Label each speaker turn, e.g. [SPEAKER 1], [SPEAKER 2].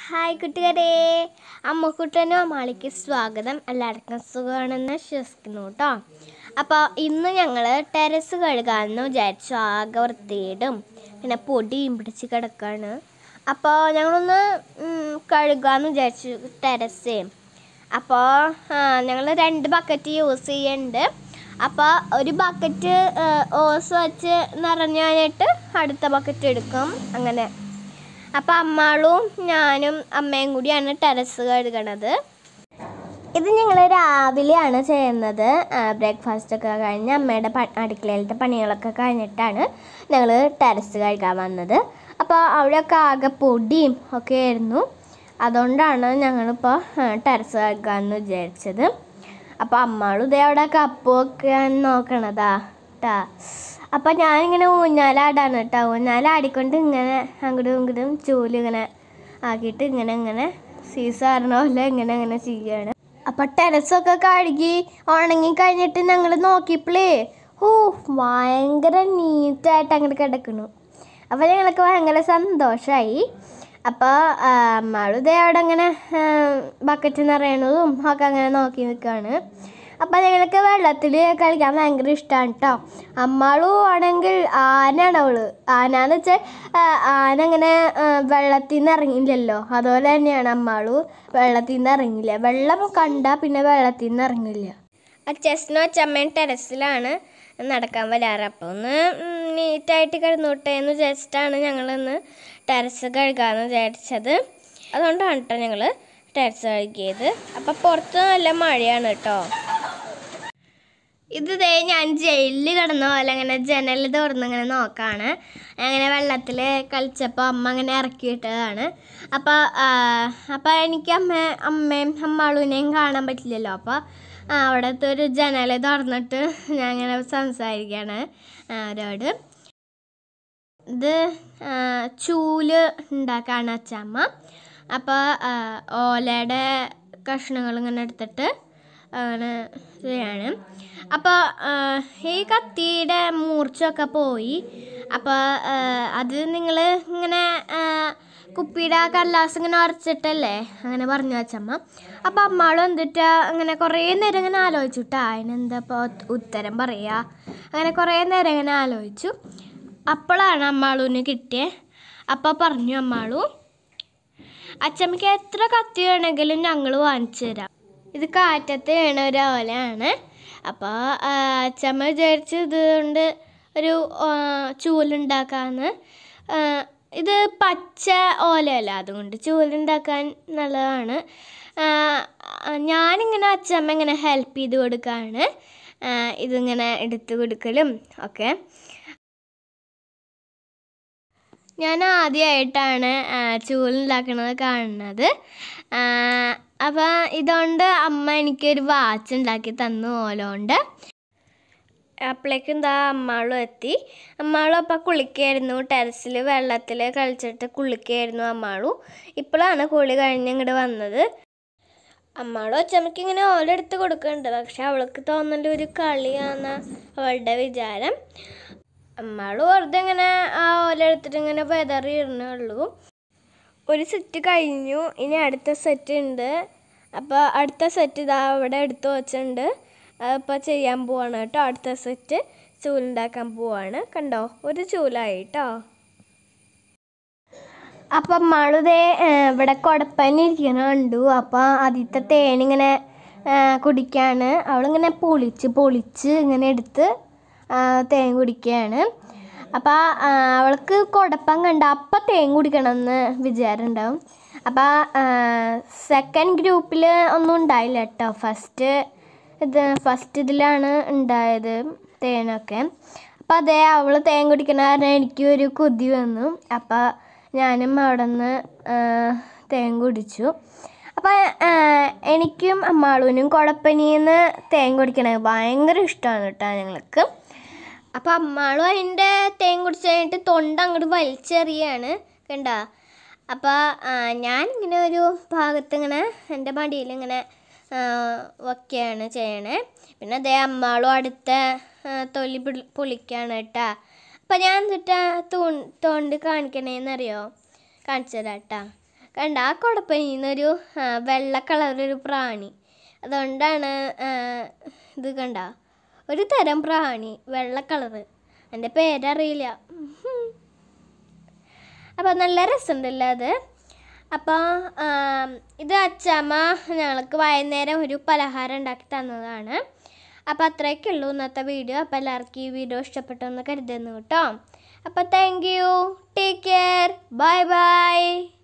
[SPEAKER 1] hi കൂട്ടുകാരെ അമ്മക്കുട്ടനും അമ്മാളിക്ക് സ്വാഗതം എല്ലാവർക്കും സുഖമാണെന്ന് വിശ്വസിക്കുന്നു കേട്ടോ അപ്പോൾ ഇന്ന് ഞങ്ങൾ ടെറസ് കഴുകാമെന്ന് വിചാരിച്ചു ആകെ വൃത്തിയിടും പിന്നെ പൊടിയും പിടിച്ച് കിടക്കാണ് അപ്പോൾ ഞങ്ങളൊന്ന് ഉം, കഴുകാമെന്ന് വിചാരിച്ചു ടെറസ് അപ്പോൾ ഞങ്ങൾ രണ്ട് ബക്കറ്റ് യൂസ് ചെയ്യുന്നുണ്ട് അപ്പോൾ ഒരു ബക്കറ്റ് ഓസ് വെച്ച് നിറഞ്ഞു കഴിഞ്ഞിട്ട് അടുത്ത ബക്കറ്റ് എടുക്കും അങ്ങനെ അപ്പം അമ്മാളും ഞാനും അമ്മയും കൂടിയാണ് ടെറസ് കഴുകണത് ഇത് ഞങ്ങൾ രാവിലെയാണ് ചെയ്യുന്നത് ബ്രേക്ക്ഫാസ്റ്റ് ഒക്കെ കഴിഞ്ഞ് അമ്മയുടെ പ അടുക്കളയിലത്തെ പണികളൊക്കെ കഴിഞ്ഞിട്ടാണ് ഞങ്ങൾ ടെറസ് കഴുകാൻ വന്നത് അപ്പോൾ അവിടെയൊക്കെ ആകെ പൊടിയും ഒക്കെ ആയിരുന്നു അതുകൊണ്ടാണ് ഞങ്ങളിപ്പോൾ ടെറസ് കഴുകാമെന്ന് വിചാരിച്ചത് അപ്പോൾ അമ്മാളും ഇതേ അവിടെ കപ്പൊക്കെ നോക്കണതാ ട്ടാ അപ്പം ഞാനിങ്ങനെ ഊഞ്ഞാലാടാണ് കേട്ടോ ഊഞ്ഞാലാടിക്കൊണ്ട് ഇങ്ങനെ അങ്ങോട്ടും ഇങ്ങോട്ടും ചൂലിങ്ങനെ ആക്കിയിട്ട് ഇങ്ങനെ ഇങ്ങനെ സീസാറിന പോലെ ഇങ്ങനെ ഇങ്ങനെ ചെയ്യുകയാണ് അപ്പം ടെറസൊക്കെ കഴുകി ഉണങ്ങി കഴിഞ്ഞിട്ട് ഞങ്ങൾ നോക്കിയപ്പോഴേ ഓ ഭയങ്കര നീറ്റായിട്ട് അങ്ങോട്ട് കിടക്കണു അപ്പോൾ ഞങ്ങൾക്ക് ഭയങ്കര സന്തോഷമായി അപ്പോൾ അമ്മാളും ഇതേ അവിടെ അങ്ങനെ ബക്കറ്റ് നിറയണതും ഒക്കെ അങ്ങനെ നോക്കി നിൽക്കുകയാണ് അപ്പോൾ ഞങ്ങൾക്ക് വെള്ളത്തിൽ കളിക്കാൻ ഭയങ്കര ഇഷ്ടമാണ് കേട്ടോ അമ്മാളും ആണെങ്കിൽ ആനയാണ് അവള് ആന എന്ന് വെച്ചാൽ ആന അങ്ങനെ വെള്ളത്തിൽ നിന്ന് ഇറങ്ങില്ലല്ലോ അതുപോലെ തന്നെയാണ് അമ്മാളു വെള്ളത്തിൽ നിന്ന് ഇറങ്ങില്ല വെള്ളം കണ്ടാൽ പിന്നെ വെള്ളത്തിൽ നിന്ന് ഇറങ്ങില്ല അച്ഛനും അച്ഛമ്മയും ടെറസിലാണ് നടക്കാൻ വരാറ് അപ്പോൾ ഒന്ന് നീറ്റായിട്ട് കിടന്നോട്ടെ എന്ന് വിചാരിച്ചിട്ടാണ് ഞങ്ങളിന്ന് ടെറസ് കഴുകാമെന്ന് വിചാരിച്ചത് അതുകൊണ്ടാണ് കേട്ടോ ഞങ്ങൾ ടെറസ് കഴുകിയത് അപ്പോൾ പുറത്ത് നല്ല മഴയാണ് കേട്ടോ ഇത് ദേ ഞാൻ ജയിലിൽ കിടന്ന പോലെ അങ്ങനെ ജനൽ തുറന്ന് ഇങ്ങനെ നോക്കാണ് അങ്ങനെ വെള്ളത്തിൽ കളിച്ചപ്പോൾ അമ്മ അങ്ങനെ ഇറക്കി വിട്ടതാണ് അപ്പോൾ അപ്പോൾ എനിക്ക് അമ്മ അമ്മയും അമ്മാളുവിനെയും കാണാൻ പറ്റില്ലല്ലോ അപ്പോൾ അവിടുത്തെ ഒരു ജനൽ തുറന്നിട്ട് ഞാൻ ഇങ്ങനെ സംസാരിക്കുകയാണ് അവരോട് ഇത് ആ, ചൂല് ഉണ്ടാക്കാണ് അച്ചമ്മ അപ്പോൾ ഓലയുടെ കഷ്ണങ്ങൾ ഇങ്ങനെ എടുത്തിട്ട് അങ്ങനെ ചെയ്യാണ് അപ്പോൾ ഈ കത്തിയുടെ മൂർച്ചയൊക്കെ പോയി അപ്പോൾ അത് നിങ്ങൾ ഇങ്ങനെ ആ, കുപ്പിയുടെ ആ കല്ലാസ് ഇങ്ങനെ ഉറച്ചിട്ടല്ലേ അങ്ങനെ പറഞ്ഞു അച്ചമ്മ അപ്പോൾ അമ്മാളും എന്തിട്ടാ അങ്ങനെ കുറേ നേരം ഇങ്ങനെ ആലോചിച്ചുട്ടാ അതിനെന്താ ഇപ്പോൾ ഉത്തരം പറയുക അങ്ങനെ കുറേ നേരം ഇങ്ങനെ ആലോചിച്ചു അപ്പോഴാണ് അമ്മാളൂന് കിട്ടിയത് അപ്പോൾ പറഞ്ഞു അമ്മാളു അച്ചമ്മയ്ക്ക് എത്ര കത്തി വേണമെങ്കിലും ഞങ്ങൾ വാങ്ങിച്ചു തരാം ഇത് കാറ്റത്ത് വീണ ഒരു ഓലയാണ് അപ്പോൾ അച്ചമ്മ വിചാരിച്ച് ഇതുകൊണ്ട് ഒരു ആ, ചൂലുണ്ടാക്കാമെന്ന് ആ, ഇത് പച്ച ഓലയല്ല അതുകൊണ്ട് ചൂലുണ്ടാക്കാൻ നല്ലതാണ് ആ, ആ, ഞാനിങ്ങനെ അച്ചമ്മ ഇങ്ങനെ ഹെൽപ്പ് ചെയ്ത് കൊടുക്കുകയാണ് ആ, ഇതിങ്ങനെ എടുത്ത് കൊടുക്കലും ഒക്കെ ഞാൻ ആദ്യമായിട്ടാണ് ചൂലുണ്ടാക്കുന്നത് കാണുന്നത് അപ്പോൾ ഇതുകൊണ്ട് അമ്മ എനിക്കൊരു വാച്ച് ഉണ്ടാക്കി തന്നു ഓലോണ്ട് അപ്പോഴേക്കും എന്താ അമ്മാളും എത്തി അമ്മാളും അപ്പം കുളിക്കായിരുന്നു ടെറസിൽ വെള്ളത്തിൽ കളിച്ചിട്ട് കുളിക്കായിരുന്നു അമ്മാളും ഇപ്പോഴാണ് കുളി കഴിഞ്ഞ് ഇങ്ങോട്ട് വന്നത് അമ്മാളും അച്ചമ്മയ്ക്ക് ഇങ്ങനെ ഓല എടുത്ത് കൊടുക്കുന്നുണ്ട് പക്ഷെ അവൾക്ക് തോന്നുന്നുണ്ട് ഒരു കളിയാണ് അവളുടെ വിചാരം അമ്മാള് വെറുതെ ഇങ്ങനെ ആ ഓല എടുത്തിട്ട് ഇങ്ങനെ വെതറിയിരുന്നേ ഉള്ളൂ ഒരു സെറ്റ് കഴിഞ്ഞു ഇനി അടുത്ത സെറ്റ് ഉണ്ട് അപ്പോൾ അടുത്ത സെറ്റ് ഇതാ അവിടെ എടുത്ത് വെച്ചിട്ടുണ്ട് അതിപ്പോൾ ചെയ്യാൻ പോവാണ് കേട്ടോ അടുത്ത സെറ്റ് ചൂലുണ്ടാക്കാൻ പോവാണ് കണ്ടോ ഒരു ചൂലായി കേട്ടോ അപ്പം മളുതേ ഇവിടെ കുടപ്പനി ഇരിക്കണ കണ്ടു അപ്പോൾ ആദ്യത്തെ തേനിങ്ങനെ ആ, കുടിക്കാണ് അവളിങ്ങനെ പൊളിച്ച് പൊളിച്ച് ഇങ്ങനെ എടുത്ത് ആ, തേൻ കുടിക്കുകയാണ് അപ്പോൾ അവൾക്ക് കുടപ്പം കണ്ട അപ്പം തേൻ കുടിക്കണമെന്ന് വിചാരം ഉണ്ടാവും അപ്പോൾ സെക്കൻഡ് ഗ്രൂപ്പിൽ ഒന്നും ഉണ്ടായില്ല കേട്ടോ ഫസ്റ്റ് ഇത് ഫസ്റ്റ് ഇതിലാണ് ഉണ്ടായത് തേനൊക്കെ അപ്പോൾ അതേ അവൾ തേൻ കുടിക്കണ കാരണം എനിക്ക് ഒരു കൊതി വന്നു അപ്പോൾ ഞാനും അവിടെ നിന്ന് തേൻ കുടിച്ചു അപ്പോൾ എനിക്കും അമ്മാളൂനും കുഴപ്പനിന്ന് തേൻ കുടിക്കണത് ഭയങ്കര ഇഷ്ടമാണ് കേട്ടോ ഞങ്ങൾക്ക് അപ്പോൾ അമ്മാളും അതിൻ്റെ തേൻ കുടിച്ച് കഴിഞ്ഞിട്ട് തൊണ്ട അങ്ങോട്ട് വലിച്ചെറിയാണ് കണ്ട അപ്പോൾ ഞാനിങ്ങനെ ഒരു ഭാഗത്ത് ഇങ്ങനെ എൻ്റെ മടിയിൽ ഇങ്ങനെ വയ്ക്കുകയാണ് ചെയ്യണേ പിന്നെ അതേ അമ്മാളും അടുത്ത ആ, തൊലി പിളി- പൊളിക്കാണ് കേട്ടാ അപ്പം ഞാൻ എന്നിട്ട് തോണ്ട് കാണിക്കണേന്നറിയോ കാണിച്ചു തരാം കേട്ടാ കണ്ട ആ കുടപ്പനീന്നൊരു ആ, വെള്ള കളറൊരു പ്രാണി അതുകൊണ്ടാണ് ആ, ഇത് കണ്ട ഒരു തരം പ്രാണി വെള്ള കളറ് എൻ്റെ പേരറിയില്ല അപ്പോൾ നല്ല രസമുണ്ടല്ലോ അത് അപ്പോൾ ഇത് അച്ചാമ്മ ഞങ്ങൾക്ക് വൈകുന്നേരം ഒരു പലഹാരം ഉണ്ടാക്കി തന്നതാണ് അപ്പോൾ അത്രയൊക്കെ ഉള്ളൂ ഇന്നത്തെ വീഡിയോ അപ്പോൾ എല്ലാവർക്കും ഈ വീഡിയോ ഇഷ്ടപ്പെട്ടു എന്ന് കരുതുന്നു കേട്ടോ അപ്പോൾ thank you take care bye by